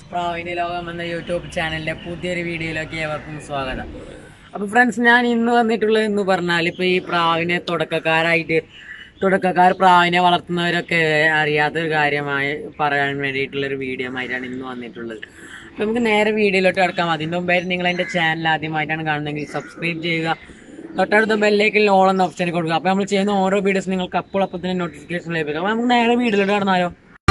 പ്രാവിന്റെ ലോകം എന്ന യൂട്യൂബ് ചാനലിന്റെ പുതിയൊരു വീഡിയോയിലേക്ക് ഏവർക്കും സ്വാഗതം അപ്പൊ ഫ്രണ്ട്സ് ഞാൻ ഇന്ന് വന്നിട്ടുള്ളത് എന്ന് പറഞ്ഞാൽ ഇപ്പൊ ഈ പ്രാവിനെ തുടക്കക്കാരായിട്ട് തുടക്കക്കാർ പ്രാവിനെ വളർത്തുന്നവരൊക്കെ അറിയാത്തൊരു കാര്യമായി പറയാൻ വേണ്ടിയിട്ടുള്ള ഒരു വീഡിയോ ആയിട്ടാണ് ഇന്ന് വന്നിട്ടുള്ളത് അപ്പൊ നമുക്ക് നേരെ വീഡിയോയിലോട്ട് കിടക്കാം അതിന്റെ മുമ്പായിട്ട് നിങ്ങൾ എന്റെ ചാനൽ ആദ്യമായിട്ടാണ് കാണുന്നതെങ്കിൽ സബ്സ്ക്രൈബ് ചെയ്യുക തൊട്ടടുത്ത ബെല്ലേക്ക് ലോൾ എന്ന ഓപ്ഷൻ കൊടുക്കുക അപ്പൊ നമ്മൾ ചെയ്യുന്ന ഓരോ വീഡിയോസ് നിങ്ങൾക്ക് അപ്പോൾ അപ്പോൾ തന്നെ നോട്ടിഫിക്കേഷൻ ലഭിക്കും അപ്പൊ നമുക്ക് നേരെ വീഡിയോയിലോട്ട് കടന്നാലോ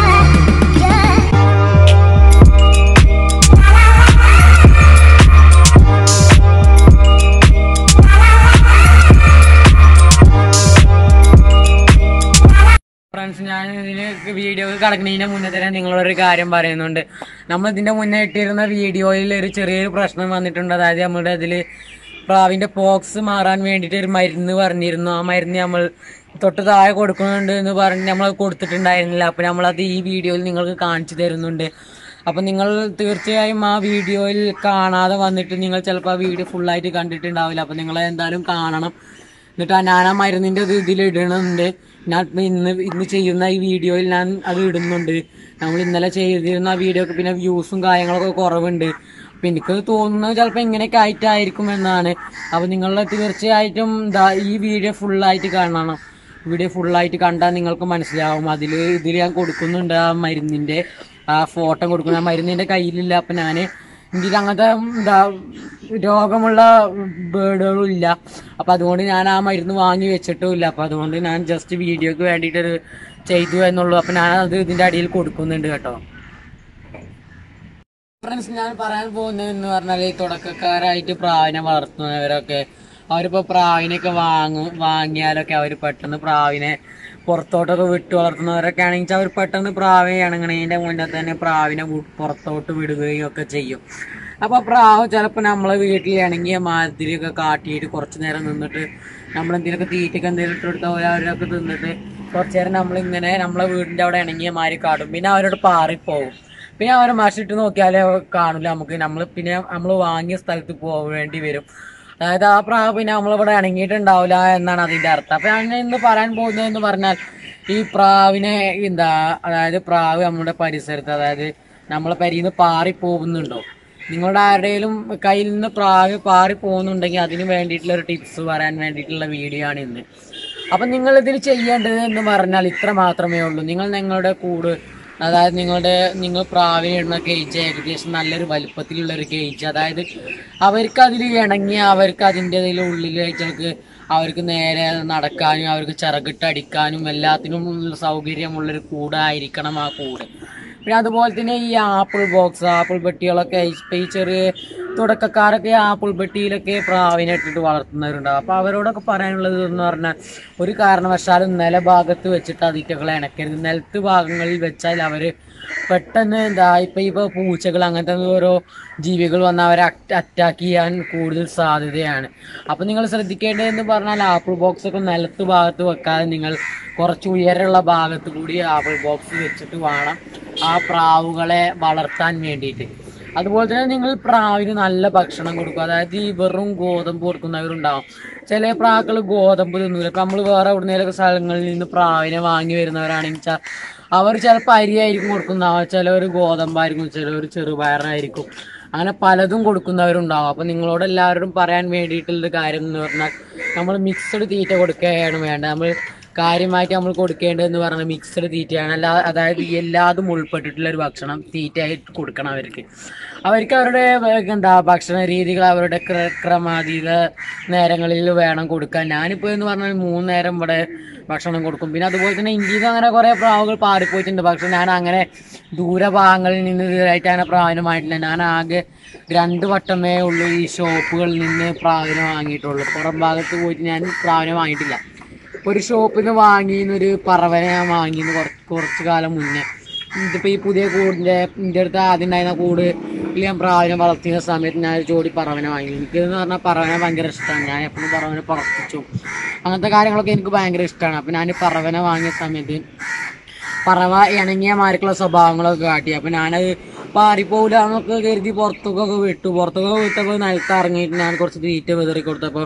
ഫ്രണ്ട്സ് ഞാൻ ഇതിന് വീഡിയോ കടക്കുന്നതിന് മുന്നേ തന്നെ നിങ്ങളൊരു കാര്യം പറയുന്നുണ്ട് നമ്മൾ ഇതിന്റെ മുന്നേ ഇട്ടിരുന്ന വീഡിയോയിൽ ഒരു ചെറിയൊരു പ്രശ്നം വന്നിട്ടുണ്ട് അതായത് നമ്മുടെ ഇതിൽ പ്രാവിന്റെ പോക്സ് മാറാൻ വേണ്ടിയിട്ട് ഒരു മരുന്ന് പറഞ്ഞിരുന്നു ആ മരുന്ന് നമ്മൾ തൊട്ട് താഴെ കൊടുക്കുന്നുണ്ട് എന്ന് പറഞ്ഞ് നമ്മൾ കൊടുത്തിട്ടുണ്ടായിരുന്നില്ല അപ്പോൾ നമ്മളത് ഈ വീഡിയോയിൽ നിങ്ങൾക്ക് കാണിച്ചു തരുന്നുണ്ട് അപ്പം നിങ്ങൾ തീർച്ചയായും ആ വീഡിയോയിൽ കാണാതെ വന്നിട്ട് നിങ്ങൾ ചിലപ്പോൾ ആ വീഡിയോ ഫുള്ളായിട്ട് കണ്ടിട്ടുണ്ടാവില്ല അപ്പം നിങ്ങൾ എന്തായാലും കാണണം എന്നിട്ട് ആ ഞാൻ ആ മരുന്നിന്റെ ഇത് ഇതിൽ ഇടണുണ്ട് ഞാൻ ഇപ്പൊ ഇന്ന് ഇന്ന് ചെയ്യുന്ന ഈ വീഡിയോയിൽ ഞാൻ അത് ഇടുന്നുണ്ട് നമ്മൾ ഇന്നലെ ചെയ്തിരുന്ന ആ വീഡിയോക്ക് പിന്നെ വ്യൂസും കാര്യങ്ങളൊക്കെ കുറവുണ്ട് അപ്പൊ എനിക്ക് തോന്നുന്നത് ചിലപ്പോൾ ഇങ്ങനെയൊക്കെ ആയിട്ടായിരിക്കും എന്നാണ് അപ്പൊ നിങ്ങൾ തീർച്ചയായിട്ടും ദാ ഈ വീഡിയോ ഫുള്ളായിട്ട് കാണണം വീഡിയോ ഫുള്ളായിട്ട് കണ്ടാൽ നിങ്ങൾക്ക് മനസ്സിലാവും അതിൽ ഇതിൽ ഞാൻ കൊടുക്കുന്നുണ്ട് ആ മരുന്നിന്റെ ആ ഫോട്ടോ കൊടുക്കുന്ന ആ മരുന്നിന്റെ കയ്യിലില്ല അപ്പൊ ഞാൻ ഇന്ത്യയിൽ അങ്ങനത്തെ എന്താ രോഗമുള്ള ബേർഡുകളും ഇല്ല അപ്പൊ അതുകൊണ്ട് ഞാൻ ആ മരുന്ന് വാങ്ങി വെച്ചിട്ടും ഇല്ല അപ്പൊ അതുകൊണ്ട് ഞാൻ ജസ്റ്റ് വീഡിയോക്ക് വേണ്ടിയിട്ട് ചെയ്തു എന്നുള്ളൂ അപ്പൊ ഞാൻ അത് ഇതിന്റെ അടിയിൽ കൊടുക്കുന്നുണ്ട് കേട്ടോ ഫ്രണ്ട്സ് ഞാൻ പറയാൻ പോകുന്നത് എന്ന് പറഞ്ഞാൽ ഈ തുടക്കക്കാരായിട്ട് പ്രാവിനെ വളർത്തുന്നവരൊക്കെ അവരിപ്പോ പ്രാവിനെയൊക്കെ വാങ്ങും വാങ്ങിയാലൊക്കെ അവർ പെട്ടെന്ന് പ്രാവിനെ പുറത്തോട്ടൊക്കെ വിട്ട് വളർത്തുന്നവരൊക്കെ ആണെങ്കിൽ അവർ പെട്ടെന്ന് പ്രാവിനെ ഇണങ്ങണതിന്റെ മുന്നേ തന്നെ പ്രാവിനെ വി- പുറത്തോട്ട് വിടുകയും ഒക്കെ ചെയ്യും അപ്പൊ പ്രാവ് ചിലപ്പോൾ നമ്മളെ വീട്ടിൽ ഇണങ്ങിയ മാതിരിയൊക്കെ കാട്ടിയിട്ട് കുറച്ചു നേരം നിന്നിട്ട് നമ്മൾ എന്തെങ്കിലുമൊക്കെ തീറ്റയ്ക്ക് എന്തെങ്കിലും ഇട്ട് കൊടുത്താൽ അവരൊക്കെ തിന്നിട്ട് കുറച്ചു നേരം നമ്മളിങ്ങനെ നമ്മളെ വീടിന്റെ അവിടെ ഇണങ്ങിയ മാതിരി കാട്ടും പിന്നെ അവരോട് പാറിപ്പോവും പിന്നെ അവരെ മഷിട്ട് നോക്കിയാലേ കാണില്ല നമുക്ക് നമ്മൾ പിന്നെ നമ്മൾ വാങ്ങിയ സ്ഥലത്ത് പോവേണ്ടി വരും അതായത് ആ പ്രാവ് പിന്നെ നമ്മളിവിടെ ഇണങ്ങിയിട്ടുണ്ടാവില്ല എന്നാണ് അതിന്റെ അർത്ഥം അപ്പൊ ഞാൻ ഇന്ന് പറയാൻ പോകുന്നതെന്ന് പറഞ്ഞാൽ ഈ പ്രാവിനെ എന്താ അതായത് പ്രാവ് നമ്മുടെ പരിസരത്ത് അതായത് നമ്മളെ പരിന്ന് പാറി പോകുന്നുണ്ടോ നിങ്ങളുടെ ആരുടെയും കയ്യിൽ നിന്ന് പ്രാവ് പാറി പോകുന്നുണ്ടെങ്കിൽ അതിന് വേണ്ടിയിട്ടുള്ള ഒരു ടിപ്സ് പറയാൻ വേണ്ടിയിട്ടുള്ള വീഡിയോ ആണ് ഇന്ന് അപ്പൊ നിങ്ങൾ ഇതിൽ ചെയ്യേണ്ടത് എന്ന് പറഞ്ഞാൽ ഇത്ര മാത്രമേ ഉള്ളൂ നിങ്ങൾ നിങ്ങളുടെ കൂട് അതായത് നിങ്ങളുടെ നിങ്ങൾ പ്രാവിനെ ഇടുന്ന കേജ് ഏകദേശം നല്ലൊരു വലുപ്പത്തിലുള്ള ഒരു കേജ് അതായത് അവർക്ക് അതിൽ ഇണങ്ങി അവർക്ക് അതിൻ്റെ ഉള്ളിലേക്ക് അവർക്ക് നേരെ നടക്കാനും അവർക്ക് ചിറകിട്ട് അടിക്കാനും എല്ലാത്തിനും ഉള്ള സൗകര്യമുള്ളൊരു കൂടായിരിക്കണം ആ കൂട് പിന്നെ അതുപോലെ തന്നെ ഈ ആപ്പിൾ ബോക്സ് ആപ്പിൾ പെട്ടികളൊക്കെ ഇപ്പൊ ഈ ചെറിയ തുടക്കക്കാരൊക്കെ ആപ്പിൾ പെട്ടിയിലൊക്കെ പ്രാവിനെ ഇട്ടിട്ട് വളർത്തുന്നവരുണ്ടാവും അപ്പൊ അവരോടൊക്കെ പറയാനുള്ളത് എന്ന് പറഞ്ഞാൽ ഒരു കാരണവശാലും നിലഭാഗത്ത് വെച്ചിട്ട് അതിറ്റകളെ ഇണക്കരുത് നിലത്ത് ഭാഗങ്ങളിൽ വെച്ചാൽ അവര് പെട്ടെന്ന് എന്താ ഇപ്പൊ ഇപ്പൊ പൂച്ചകൾ അങ്ങനത്തെ ഓരോ ജീവികൾ വന്ന് അവരെ അറ്റാക്ക് ചെയ്യാൻ കൂടുതൽ സാധ്യതയാണ് അപ്പൊ നിങ്ങൾ ശ്രദ്ധിക്കേണ്ടതെന്ന് പറഞ്ഞാൽ ആപ്പിൾ ബോക്സ് ഒക്കെ നിലത്ത് ഭാഗത്ത് വെക്കാതെ നിങ്ങൾ കുറച്ച് ഉയരമുള്ള ഭാഗത്ത് കൂടി ആപ്പിൾ ബോക്സ് വെച്ചിട്ട് വേണം ആ പ്രാവുകളെ വളർത്താൻ വേണ്ടിയിട്ട് അതുപോലെ തന്നെ നിങ്ങൾ പ്രാവിന് നല്ല ഭക്ഷണം കൊടുക്കുക അതായത് ഈ വെറും ഗോതമ്പ് കൊടുക്കുന്നവരുണ്ടാവും ചില പ്രാക്കൾ ഗോതമ്പ് തിന്നൂല ഇപ്പൊ നമ്മൾ വേറെ എവിടുന്നേലൊക്കെ സ്ഥലങ്ങളിൽ നിന്ന് പ്രാവിനെ വാങ്ങി വരുന്നവരാണെങ്കിൽ വെച്ചാൽ അവർ ചിലപ്പോൾ അരിയായിരിക്കും കൊടുക്കുന്നതാവുക ചിലവർ ഗോതമ്പായിരിക്കും ചിലവർ ചെറുപയറായിരിക്കും അങ്ങനെ പലതും കൊടുക്കുന്നവരുണ്ടാവും അപ്പൊ നിങ്ങളോട് എല്ലാവരോടും പറയാൻ വേണ്ടിയിട്ടുള്ള കാര്യം എന്ന് പറഞ്ഞാൽ നമ്മൾ മിക്സഡ് തീറ്റ കൊടുക്കുകയാണ് വേണ്ടത് നമ്മൾ കാര്യമായിട്ട് നമ്മൾ കൊടുക്കേണ്ടതെന്ന് പറഞ്ഞാൽ മിക്സഡ് തീറ്റയാണ് അല്ല അതായത് എല്ലാതും ഉൾപ്പെട്ടിട്ടുള്ള ഒരു ഭക്ഷണം തീറ്റയായിട്ട് കൊടുക്കണം അവർക്ക് അവർക്ക് അവരുടെ ഏർ, എന്താ ഭക്ഷണ രീതികൾ അവരുടെ ക്ര- ക്രമാതീത നേരങ്ങളിൽ വേണം കൊടുക്കാൻ ഞാനിപ്പോൾ എന്ന് പറഞ്ഞാൽ മൂന്ന് നേരം ഇവിടെ ഭക്ഷണം കൊടുക്കും പിന്നെ അതുപോലെ തന്നെ ഇന്ത്യയിൽ അങ്ങനെ കുറേ പ്രാവുകൾ പാറിപ്പോയിട്ടുണ്ട് പക്ഷെ ഞാൻ അങ്ങനെ ദൂരഭാഗങ്ങളിൽ നിന്ന് ഇതുവരെയായിട്ട് അങ്ങനെ പ്രാവിനമായിട്ടില്ല ഞാൻ ആകെ രണ്ട് വട്ടമേ ഉള്ളൂ ഈ ഷോപ്പുകളിൽ നിന്ന് പ്രാവിനെ വാങ്ങിയിട്ടുള്ളൂ പുറം ഭാഗത്ത് പോയിട്ട് ഞാൻ പ്രാവിനെ വാങ്ങിയിട്ടില്ല ഒരു ഷോപ്പിൽ നിന്ന് വാങ്ങിയെന്നൊരു പറവനെ ഞാൻ വാങ്ങിയെന്ന് കുറച്ച് കുറച്ച് കാലം മുന്നേ ഇതിപ്പോ ഈ പുതിയ കൂടിന്റെ എൻ്റെ അടുത്ത് ആദ്യം ഉണ്ടായിരുന്ന കൂട് ഞാൻ പ്രാവിനെ വളർത്തിയ സമയത്ത് ഞാൻ ഒരു ജോഡി പറവനെ വാങ്ങി എനിക്ക് എന്ന് പറഞ്ഞാൽ പറവനെ ഭയങ്കര ഇഷ്ടമാണ് ഞാൻ എപ്പോഴും പറവനെ പറപ്പിച്ചു അങ്ങനത്തെ കാര്യങ്ങളൊക്കെ എനിക്ക് ഭയങ്കര ഇഷ്ടമാണ് അപ്പൊ ഞാൻ പറവനെ വാങ്ങിയ സമയത്ത് പറവ ഇണങ്ങിയ മാർക്കുള്ള സ്വഭാവങ്ങളൊക്കെ കാട്ടി അപ്പൊ ഞാനത് പാറിപ്പോവില്ല എന്നൊക്കെ കരുതി പുറത്തൊക്കെ വിട്ടു പുറത്തൊക്കെ വിട്ടപ്പോൾ നിലത്ത് ഇറങ്ങിയിട്ട് ഞാൻ കുറച്ച് തീറ്റ വിതറി കൊടുത്തപ്പോൾ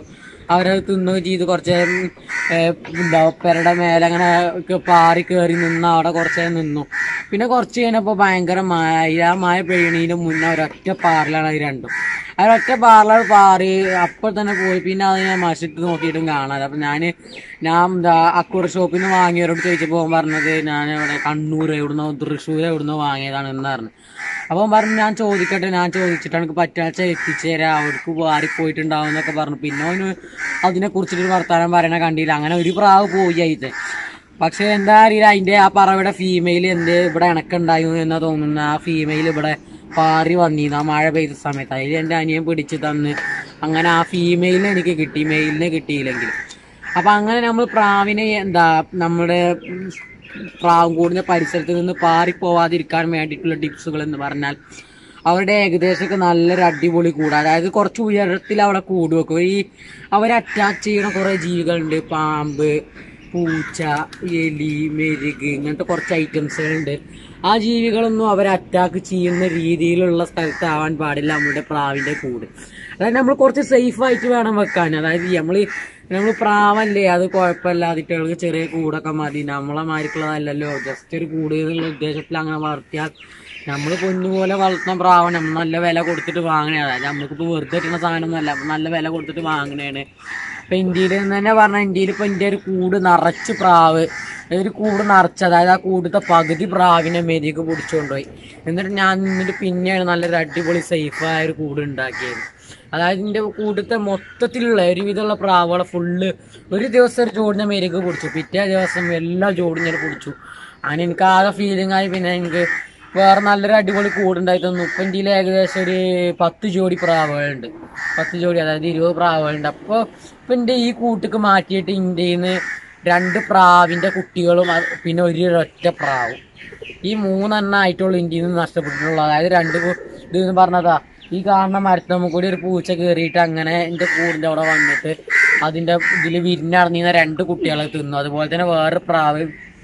അവരത് തിന്നുകയും ചെയ്ത് കുറച്ച് നേരം, ഏഹ്, എന്താ പെരയുടെ മേലെ അങ്ങനെ ഒക്കെ പാറി കയറി നിന്ന് അവിടെ കുറച്ച് നേരം നിന്നു പിന്നെ കുറച്ച് കഴിഞ്ഞപ്പോൾ ഭയങ്കര മഴ ആ മഴ പെയ്യണതിന് മുന്നേ ഒരൊറ്റ പാറലാണ് അത് രണ്ടും ആ ഒറ്റ പാറലാണ് പാറി അപ്പോൾ തന്നെ പോയി പിന്നെ അതിനെ മഷിട്ട് നോക്കിയിട്ടും കാണാതെ അപ്പം ഞാൻ ഞാൻ എന്താ അക്കൂർ ഷോപ്പിൽ നിന്ന് വാങ്ങിയവരോട് ചോദിച്ചപ്പോൾ അവൻ പറഞ്ഞത് ഞാൻ ഇവിടെ കണ്ണൂർ എവിടുന്നോ തൃശ്ശൂർ എവിടുന്നോ വാങ്ങിയതാണ് എന്ന് പറഞ്ഞു അപ്പോൾ അവൻ പറഞ്ഞു ഞാൻ ചോദിക്കട്ടെ ഞാൻ ചോദിച്ചിട്ട് എനിക്ക് പറ്റാച്ച എത്തിച്ചു തരാം അവർക്ക് വാരി പോയിട്ടുണ്ടാവും എന്നൊക്കെ പറഞ്ഞു പിന്നെ അവന് അതിനെ കുറിച്ചിട്ട് വർത്താനം പറയണ കണ്ടില്ല അങ്ങനെ ഒരു പ്രാവ് പോയി ആയിട്ട് പക്ഷെ എന്താ അറിയില്ല അതിന്റെ ആ പറവയുടെ ഫീമെയിൽ എന്ത് ഇവിടെ ഇണക്കുണ്ടായിരുന്നു എന്നാ തോന്നുന്നു ആ ഫീമെയിൽ ഇവിടെ പാറി വന്നിരുന്നു ആ മഴ പെയ്ത സമയത്ത് അതിൽ എൻ്റെ അനിയൻ പിടിച്ച് തന്ന് അങ്ങനെ ആ ഫീമെയിലിനെ എനിക്ക് കിട്ടി മെയിലിനെ കിട്ടിയില്ലെങ്കിൽ അപ്പൊ അങ്ങനെ നമ്മൾ പ്രാവിനെ എന്താ നമ്മുടെ ഉം, പ്രാവും കൂടിന്റെ പരിസരത്ത് നിന്ന് പാറിപ്പോവാതിരിക്കാൻ വേണ്ടിയിട്ടുള്ള ടിപ്സുകൾ എന്ന് പറഞ്ഞാൽ അവരുടെ ഏകദേശമൊക്കെ നല്ലൊരു അടിപൊളി കൂട് അതായത് കുറച്ച് ഉയരത്തിൽ അവിടെ കൂട് വെക്കും ഈ അവരെ അറ്റാച്ച് ചെയ്യുന്ന കുറേ ജീവികളുണ്ട് പാമ്പ് പൂച്ച എലി മെരുക് ഇങ്ങനത്തെ കുറച്ച് ഐറ്റംസുകളുണ്ട് ആ ജീവികളൊന്നും അവരെ അറ്റാക്ക് ചെയ്യുന്ന രീതിയിലുള്ള സ്ഥലത്താവാൻ പാടില്ല നമ്മുടെ പ്രാവിന്റെ കൂട് അതായത് നമ്മൾ കുറച്ച് സേഫ് ആയിട്ട് വേണം വെക്കാൻ അതായത് നമ്മൾ നമ്മൾ പ്രാവല്ലേ അത് കുഴപ്പമില്ല അതിട്ടുകൾക്ക് ചെറിയ കൂടൊക്കെ മതി നമ്മളെ മാരിക്കുള്ളതല്ലല്ലോ ജസ്റ്റ് ഒരു കൂട് എന്നുള്ള ഉദ്ദേശത്തിൽ അങ്ങനെ വളർത്തിയാൽ നമ്മൾ പൊന്നുപോലെ വളർത്തുന്ന പ്രാവണം നമ്മൾ നല്ല വില കൊടുത്തിട്ട് വാങ്ങണേ അതായത് നമ്മൾക്കിപ്പോൾ വെറുതെ കിട്ടുന്ന സാധനമൊന്നുമല്ല നമ്മൾ നല്ല വില കൊടുത്തിട്ട് വാങ്ങണേണ് ഇപ്പൊ ഇന്ത്യയിൽ നിന്ന് തന്നെ പറഞ്ഞാൽ ഇന്ത്യയിൽ ഇപ്പൊ ഇന്ത്യ ഒരു കൂട് നിറച്ച് പ്രാവ് ഒരു കൂട് നിറച്ച് അതായത് ആ കൂടത്തെ പകുതി പ്രാവിനെ മെതിക്ക് പിടിച്ചുകൊണ്ടുപോയി എന്നിട്ട് ഞാൻ നിന്നിട്ട് പിന്നെയാണ് നല്ലൊരു അടിപൊളി സേഫായ ഒരു കൂട് ഉണ്ടാക്കിയത് അതായത് എൻ്റെ കൂട്ടത്തെ മൊത്തത്തിലുള്ള ഒരുവിധമുള്ള പ്രാവുകളെ ഫുള്ള് ഒരു ദിവസം ഒരു ജോഡിനെ മെരുക്ക് പിടിച്ചു പിറ്റേ ദിവസം എല്ലാ ജോഡിയും ഞാൻ പിടിച്ചു അങ്ങനെ എനിക്ക് ആകെ ഫീലിംഗ് ആയി പിന്നെ എനിക്ക് വേറെ നല്ലൊരു അടിപൊളി കൂടുണ്ടായി തന്നു ഇപ്പം ഇന്ത്യയിൽ ഏകദേശം ഒരു പത്ത് ജോഡി പ്രാവുകളുണ്ട് പത്ത് ജോഡി അതായത് ഇരുപത് പ്രാവുകളുണ്ട് അപ്പോൾ ഇപ്പം എൻ്റെ ഈ കൂട്ടിക്ക് മാറ്റിയിട്ട് ഇന്ത്യയിൽ നിന്ന് രണ്ട് പ്രാവിൻ്റെ കുട്ടികളും അത് പിന്നെ ഒരു ഒറ്റ പ്രാവും ഈ മൂന്നെണ്ണം ആയിട്ടുള്ള ഇന്ത്യയിൽ നിന്ന് നഷ്ടപ്പെട്ടിട്ടുള്ളൂ അതായത് രണ്ട് കു- ഇത് എന്ന് പറഞ്ഞതാ ഈ കാണുന്ന മരത്തമ്മ കൂടി ഒരു പൂച്ച കയറിയിട്ട് അങ്ങനെ എൻ്റെ കൂടിൻ്റെ അവിടെ വന്നിട്ട് അതിൻ്റെ ഇതിൽ വിരിഞ്ഞടങ്ങിയ രണ്ട് കുട്ടികളെ തിന്നു അതുപോലെ തന്നെ വേറെ പ്രാവ്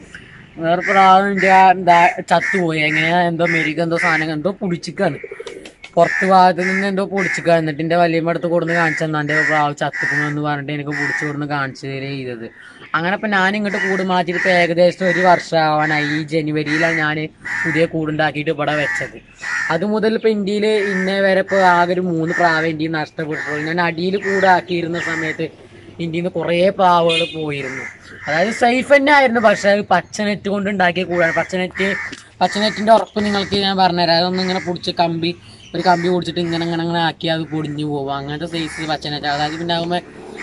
വേറെ പ്രാവിന്റെ ആ എന്താ ചത്തുപോയി എങ്ങനെയാ എന്തോ മെരുക എന്തോ സാധനം എന്തോ പൊടിച്ചിക്കാണ് പുറത്ത് ഭാഗത്ത് നിന്ന് എന്തോ പൊടിച്ചിക്ക എന്നിട്ട് എന്റെ വലിയമ്മ അടുത്ത് കൊടുന്ന് കാണിച്ചു എന്റെ പ്രാവ് ചത്തുക്കുന്നു എന്ന് പറഞ്ഞിട്ട് എനിക്ക് പൊടിച്ചു കൊടുന്ന് കാണിച്ചു തരിക ചെയ്തത് അങ്ങനെ ഇപ്പൊ ഞാൻ ഇങ്ങോട്ട് കൂട് മാറ്റിയിട്ട് ഇപ്പൊ ഏകദേശം ഒരു വർഷം ആവാനായി ഈ ജനുവരിയിലാണ് ഞാൻ പുതിയ കൂടുണ്ടാക്കിയിട്ട് ഇവിടെ വെച്ചത് അത് മുതൽ ഇപ്പൊ ഇന്ത്യയിൽ ഇന്നേ വരെ ഇപ്പൊ ആകെ ഒരു മൂന്ന് പ്രാവ് ഇന്ത്യയിൽ നഷ്ടപ്പെട്ടിട്ടുള്ളൂ ഞാൻ അടിയിൽ കൂടാക്കിയിരുന്ന സമയത്ത് ഇന്ത്യയിൽ നിന്ന് കുറേ പ്രാവുകൾ പോയിരുന്നു അതായത് സേഫ് തന്നെ ആയിരുന്നു പക്ഷെ അത് പച്ച നെറ്റ് കൊണ്ട് ഉണ്ടാക്കിയ കൂടാണ് പച്ച നെറ്റ് പച്ച നെറ്റിന്റെ ഉറപ്പ് നിങ്ങൾക്ക് ഞാൻ പറഞ്ഞുതരാം അതൊന്നും ഇങ്ങനെ പിടിച്ച് കമ്പി ഒരു കമ്പി പിടിച്ചിട്ട് ഇങ്ങനെ ഇങ്ങനെ അങ്ങനെ ആക്കി അത് പൊടിഞ്ഞു പോകും അങ്ങനത്തെ സൈസ് പച്ച നെറ്റ് അതായത് പിന്നെ ആകുമ്പോൾ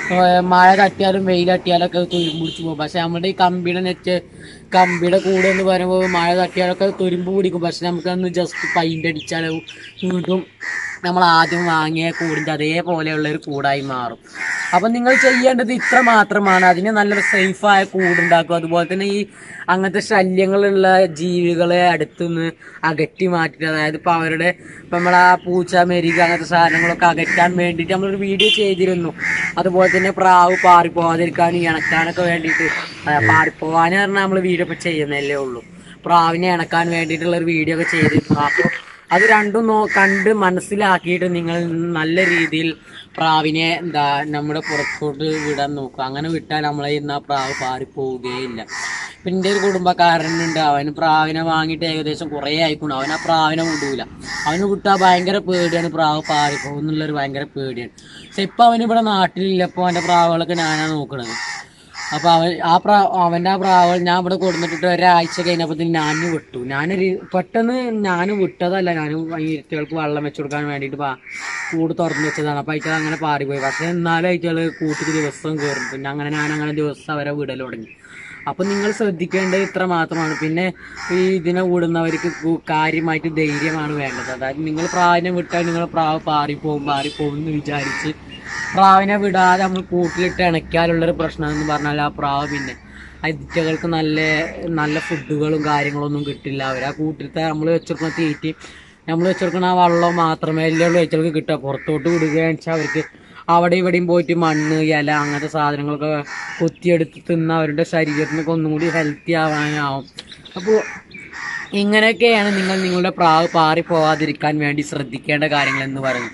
മഴ തട്ടിയാലും വെയിൽ തട്ടിയാലൊക്കെ അത് തുരുമ്പ് പിടിച്ച് പോകും പക്ഷെ നമ്മുടെ ഈ കമ്പിയുടെ നെറ്റ് കമ്പിയുടെ കൂടെ എന്ന് പറയുമ്പോൾ മഴ തട്ടിയാലൊക്കെ അത് തുരുമ്പ് പിടിക്കും പക്ഷെ നമുക്കന്ന് ജസ്റ്റ് പൈൻ്റ് അടിച്ചാൽ വീണ്ടും നമ്മൾ ആദ്യം വാങ്ങിയ കൂടിൻ്റെ അതേപോലെയുള്ള ഒരു കൂടായി മാറും അപ്പം നിങ്ങൾ ചെയ്യേണ്ടത് ഇത്ര മാത്രമാണ് അതിന് നല്ലൊരു സേഫായ കൂടുണ്ടാക്കും അതുപോലെ തന്നെ ഈ അങ്ങനത്തെ ശല്യങ്ങളുള്ള ജീവികളെ അടുത്തുനിന്ന് അകറ്റി മാറ്റിയിട്ട് അതായത് ഇപ്പം അവരുടെ ഇപ്പം നമ്മൾ ആ പൂച്ച മെരുക അങ്ങനത്തെ സാധനങ്ങളൊക്കെ അകറ്റാൻ വേണ്ടിയിട്ട് നമ്മളൊരു വീഡിയോ ചെയ്തിരുന്നു അതുപോലെ തന്നെ പ്രാവ് പാറിപ്പോവാതിരിക്കാനും ഇണക്കാനൊക്കെ വേണ്ടിയിട്ട് ആ, പാറിപ്പോവാന് പറഞ്ഞാൽ നമ്മൾ വീഡിയോ ഇപ്പം ചെയ്യുന്നതല്ലേ ഉള്ളൂ പ്രാവിനെ ഇണക്കാൻ വേണ്ടിയിട്ടുള്ള ഒരു വീഡിയോ ഒക്കെ ചെയ്തിരുന്നു അപ്പോൾ അത് രണ്ടും നോ കണ്ട് മനസ്സിലാക്കിയിട്ട് നിങ്ങൾ നല്ല രീതിയിൽ പ്രാവിനെ എന്താ നമ്മുടെ പുറത്തോട്ട് വിടാൻ നോക്കുക അങ്ങനെ വിട്ടാൽ നമ്മളെ ഇന്ന് ആ പ്രാവ് പാറിപ്പോവുകയില്ല പിന്നെ എൻ്റെ ഒരു കുടുംബക്കാരനുണ്ട് അവന് പ്രാവിനെ വാങ്ങിയിട്ട് ഏകദേശം കുറേ ആയിക്കണം അവൻ ആ പ്രാവിനെ വിടൂല അവന് വിട്ടാൽ ഭയങ്കര പേടിയാണ് പ്രാവ് പാറിപ്പോകും എന്നുള്ളൊരു ഭയങ്കര പേടിയാണ് പക്ഷെ ഇപ്പം അവന് ഇവിടെ നാട്ടിലില്ല ഇപ്പോൾ അവൻ്റെ പ്രാവുകളൊക്കെ ഞാനാണ് നോക്കണത് അപ്പൊ അവൻ ആ പ്രാ അവന്റെ ആ പ്രാവൾ ഞാൻ ഇവിടെ കൊടുത്തിട്ട് ഒരാഴ്ച കഴിഞ്ഞപ്പോഴത്തേന് ഞാൻ വിട്ടു ഞാനൊരു പെട്ടെന്ന് ഞാൻ വിട്ടതല്ല ഞാൻ ഇരുത്തുകൾക്ക് വെള്ളം വെച്ചു കൊടുക്കാൻ വേണ്ടിയിട്ട് പാ കൂട് തുറന്നു വെച്ചതാണ് അപ്പൊ അയച്ചാൽ അങ്ങനെ പാറിപ്പോയി പക്ഷെ എന്നാലും അയച്ചാല് കൂട്ടിക്ക് ദിവസം കയറും പിന്നെ അങ്ങനെ ഞാൻ അങ്ങനെ ദിവസം അവരെ വിടൽ തുടങ്ങി അപ്പൊ നിങ്ങൾ ശ്രദ്ധിക്കേണ്ടത് ഇത്ര മാത്രമാണ് പിന്നെ ഈ ഇതിനെ വിടുന്നവർക്ക് കു- കാര്യമായിട്ട് ധൈര്യമാണ് വേണ്ടത് അതായത് നിങ്ങൾ പ്രാവിനെ വിട്ടാൽ നിങ്ങൾ പ്രാവ് പാറിപ്പോവും പാറിപ്പോവും എന്ന് വിചാരിച്ച് പ്രാവിനെ വിടാതെ നമ്മൾ കൂട്ടിലിട്ട് ഇണക്കിയാലുള്ളൊരു പ്രശ്നം എന്ന് പറഞ്ഞാൽ ആ പ്രാവ് പിന്നെ അതിറ്റകൾക്ക് നല്ല നല്ല ഫുഡുകളും കാര്യങ്ങളൊന്നും കിട്ടില്ല അവർ ആ കൂട്ടിലത്തെ നമ്മൾ വെച്ചെടുക്കുന്ന തീറ്റി നമ്മൾ വെച്ചെടുക്കുന്ന ആ വെള്ളം മാത്രമേ എല്ലാം വെച്ചവർക്ക് കിട്ടുക പുറത്തോട്ട് വിടുകയാണെന്ന് വെച്ചാൽ അവർക്ക് അവിടെ ഇവിടെയും പോയിട്ട് മണ്ണ് ഇല അങ്ങനത്തെ സാധനങ്ങളൊക്കെ കൊത്തിയെടുത്ത് തിന്ന് അവരുടെ ശരീരത്തിനൊക്കെ ഒന്നും കൂടി ഹെൽത്തി ആവാനാവും അപ്പോൾ ഇങ്ങനെയൊക്കെയാണ് നിങ്ങൾ നിങ്ങളുടെ പ്രാവ് പാറി പോവാതിരിക്കാൻ വേണ്ടി ശ്രദ്ധിക്കേണ്ട കാര്യങ്ങൾ എന്ന് പറയുന്നത്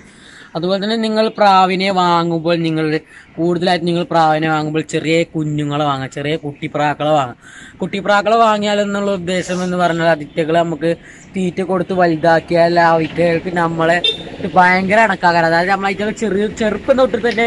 അതുപോലെ തന്നെ നിങ്ങൾ പ്രാവിനെ വാങ്ങുമ്പോൾ നിങ്ങൾ കൂടുതലായിട്ട് നിങ്ങൾ പ്രാവിനെ വാങ്ങുമ്പോൾ ചെറിയ കുഞ്ഞുങ്ങളെ വാങ്ങാം ചെറിയ കുട്ടിപ്രാക്കളെ വാങ്ങാം കുട്ടിപ്രാക്കളെ വാങ്ങിയാൽ എന്നുള്ള ഉദ്ദേശം എന്ന് പറഞ്ഞാൽ അതിറ്റകളെ നമുക്ക് തീറ്റ കൊടുത്ത് വലുതാക്കിയാൽ ആ അവറ്റകൾക്ക് നമ്മളെ ഭയങ്കര ഇണക്കാകാൻ അതായത് നമ്മളെ ചെറിയ ചെറുപ്പം തൊട്ട് തന്നെ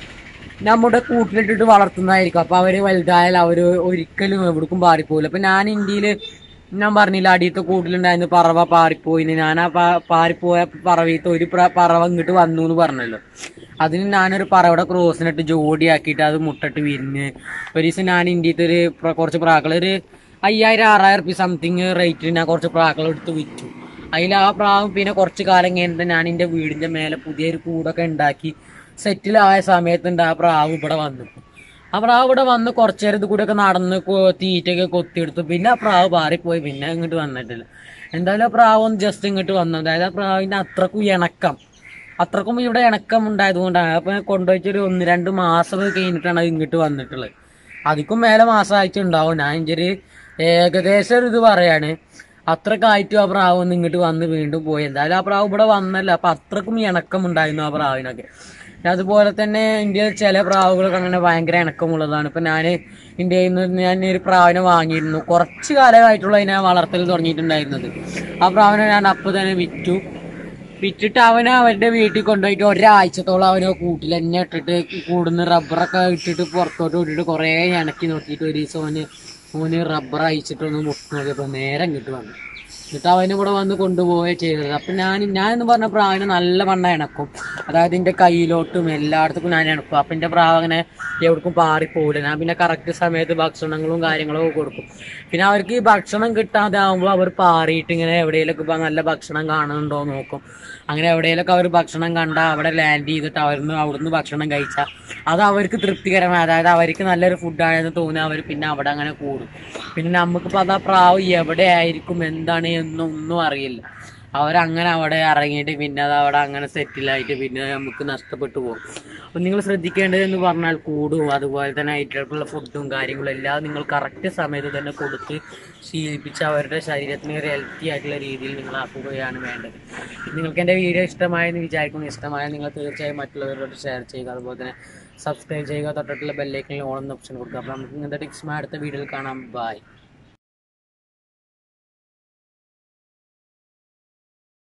നമ്മുടെ കൂട്ടിലിട്ടിട്ട് വളർത്തുന്നതായിരിക്കും അപ്പൊ അവര് വലുതായാൽ അവര് ഒരിക്കലും എവിടേക്കും പാറിപ്പോകില്ല അപ്പൊ ഞാൻ ഇന്ത്യയില് ഞാൻ പറഞ്ഞില്ല അടിയത്തെ കൂട്ടിലുണ്ടായിരുന്നു പറവ പാറിപ്പോയിന്ന് ഞാൻ ആ പാ- പാറിപ്പോയ പറവീത്തെ ഒരു പ്ര- പറവ ഇങ്ങോട്ട് വന്നു എന്ന് പറഞ്ഞല്ലോ അതിന് ഞാനൊരു പറവയുടെ ക്രോസിനിട്ട് ജോഡിയാക്കിയിട്ട് അത് മുട്ടിട്ട് വിരിഞ്ഞ് ഒരു ദിവസം ഞാൻ ഇന്ത്യത്തെ ഒരു പ്ര- കുറച്ച് പ്രാക്കൾ ഒരു അയ്യായിരം ആറായിരം റുപ്യ സംതിങ് റേറ്റിൽ ഞാൻ കുറച്ച് പ്രാക്കൾ എടുത്ത് വിറ്റു അതിൽ ആ പ്രാവും പിന്നെ കുറച്ച് കാലം കഴിഞ്ഞിട്ട് ഞാൻ എൻ്റെ വീടിന്റെ മേലെ പുതിയൊരു കൂടൊക്കെ ഉണ്ടാക്കി സെറ്റിലായ സമയത്തുണ്ട് ആ പ്രാവ് ഇവിടെ വന്നു ആ പ്രാവ് ഇവിടെ വന്ന് കുറച്ചു നേരം ഇത് കൂടെയൊക്കെ നടന്ന് കൊ- തീറ്റയൊക്കെ കൊത്തിയെടുത്തു പിന്നെ ആ പ്രാവ് പാറിപ്പോയി പിന്നെ ഇങ്ങോട്ട് വന്നിട്ടില്ല എന്തായാലും ആ പ്രാവ് ഒന്ന് ജസ്റ്റ് ഇങ്ങോട്ട് വന്നു അതായത് ആ പ്രാവിന്റെ അത്രക്കും ഇണക്കം അത്രക്കും ഇവിടെ ഇണക്കം ഉണ്ടായതുകൊണ്ടാണ് അപ്പൊ ഞാൻ കൊണ്ടുപോയിട്ടൊരു ഒന്ന് രണ്ട് മാസം കഴിഞ്ഞിട്ടാണ് അത് ഇങ്ങോട്ട് വന്നിട്ടുള്ളത് അതിക്കും മേലെ മാസമായിട്ടുണ്ടാവും ഞാൻ എൻ്റെ ഒരു ഏകദേശം ഒരു ഇത് പറയാണ് അത്രക്കായിട്ടും ആ പ്രാവ് ഒന്ന് ഇങ്ങോട്ട് വന്ന് വീണ്ടും പോയി എന്തായാലും ആ പ്രാവ് ഇവിടെ വന്നല്ല അപ്പൊ അത്രക്കും ഇണക്കം ഉണ്ടായിരുന്നു ആ പ്രാവിനൊക്കെ പിന്നെ അതുപോലെ തന്നെ ഇന്ത്യയിൽ ചില പ്രാവുകളൊക്കെ അങ്ങനെ ഭയങ്കര ഇണക്കമുള്ളതാണ് ഇപ്പൊ ഞാൻ ഇന്ത്യയിൽ നിന്ന് ഞാൻ ഒരു പ്രാവിനെ വാങ്ങിയിരുന്നു കുറച്ച് കാലമായിട്ടുള്ള അതിനെ വളർത്തൽ തുടങ്ങിയിട്ടുണ്ടായിരുന്നത് ആ പ്രാവിനെ ഞാൻ അപ്പൊ തന്നെ വിറ്റു വിറ്റിട്ട് അവനെ അവന്റെ വീട്ടിൽ കൊണ്ടുപോയിട്ട് ഒരാഴ്ചത്തോളം അവനെ കൂട്ടിൽ തന്നെ ഇട്ടിട്ട് കൂടുന്ന റബ്ബറൊക്കെ ഇട്ടിട്ട് പുറത്തോട്ട് വിട്ടിട്ട് കുറേ ഇണക്കി നോക്കിയിട്ട് ഒരു ദിവസം അവന് ഓന് റബ്ബർ അയച്ചിട്ടൊന്ന് മുട്ട് നോക്കിയപ്പോ നേരെ ഇങ്ങോട്ട് വന്നു എന്നിട്ട് അവന് ഇവിടെ വന്ന് കൊണ്ടുപോവുക ചെയ്തത് അപ്പൊ ഞാൻ ഞാൻ എന്ന് പറഞ്ഞ പ്രാവിനെ നല്ല വണ്ണ ഇണക്കും അതായത് എന്റെ കയ്യിലോട്ടും എല്ലായിടത്തും ഞാൻ ഇണക്കും അപ്പൊ എന്റെ പ്രാവ് അങ്ങനെ എവിടേക്കും പാറിപ്പോകില്ല ഞാൻ പിന്നെ കറക്റ്റ് സമയത്ത് ഭക്ഷണങ്ങളും കാര്യങ്ങളും ഒക്കെ കൊടുക്കും പിന്നെ അവർക്ക് ഈ ഭക്ഷണം കിട്ടാതെ ആകുമ്പോൾ അവർ പാറിയിട്ട് ഇങ്ങനെ എവിടെയെങ്കിലൊക്കെ ഇപ്പൊ നല്ല ഭക്ഷണം കാണുന്നുണ്ടോ എന്ന് നോക്കും അങ്ങനെ എവിടെയെങ്കിലൊക്കെ അവർ ഭക്ഷണം കണ്ട അവിടെ ലാൻഡ് ചെയ്തിട്ട് അവിടുന്ന് അവിടുന്ന് ഭക്ഷണം കഴിച്ചാൽ അത് അവർക്ക് തൃപ്തികരമായ അതായത് അവർക്ക് നല്ലൊരു ഫുഡാണെന്ന് തോന്നി അവർ പിന്നെ അവിടെ അങ്ങനെ കൂടും പിന്നെ നമുക്കിപ്പോൾ അത് ആ പ്രാവ് എവിടെ ആയിരിക്കും എന്താണ് എന്നൊന്നും അറിയില്ല അവരങ്ങനെ അവിടെ ഇറങ്ങിയിട്ട് പിന്നെ അത് അവിടെ അങ്ങനെ സെറ്റിലായിട്ട് പിന്നെ നമുക്ക് നഷ്ടപ്പെട്ടു പോകും അപ്പം നിങ്ങൾ ശ്രദ്ധിക്കേണ്ടത് എന്ന് പറഞ്ഞാൽ കൂടും അതുപോലെ തന്നെ അതിലേക്കുള്ള ഫുഡും കാര്യങ്ങളും എല്ലാം നിങ്ങൾ കറക്റ്റ് സമയത്ത് തന്നെ കൊടുത്ത് ശീലിപ്പിച്ച് അവരുടെ ശരീരത്തിന് ഒരു ഹെൽത്തി ആയിട്ടുള്ള രീതിയിൽ നിങ്ങൾ ആക്കുകയാണ് വേണ്ടത് നിങ്ങൾക്ക് എൻ്റെ വീഡിയോ ഇഷ്ടമായെന്ന് വിചാരിക്കുന്നു ഇഷ്ടമായ നിങ്ങൾ തീർച്ചയായും മറ്റുള്ളവരോട് ഷെയർ ചെയ്യുക അതുപോലെ തന്നെ സബ്സ്ക്രൈബ് ചെയ്യുക തൊട്ടിട്ടുള്ള ബെല്ലൈക്കനിൽ ഓൺ ഓപ്ഷൻ കൊടുക്കുക അപ്പോൾ നമുക്ക് ഇങ്ങനത്തെ ടിപ്സുമായി അടുത്ത വീഡിയോയിൽ കാണാം ബൈ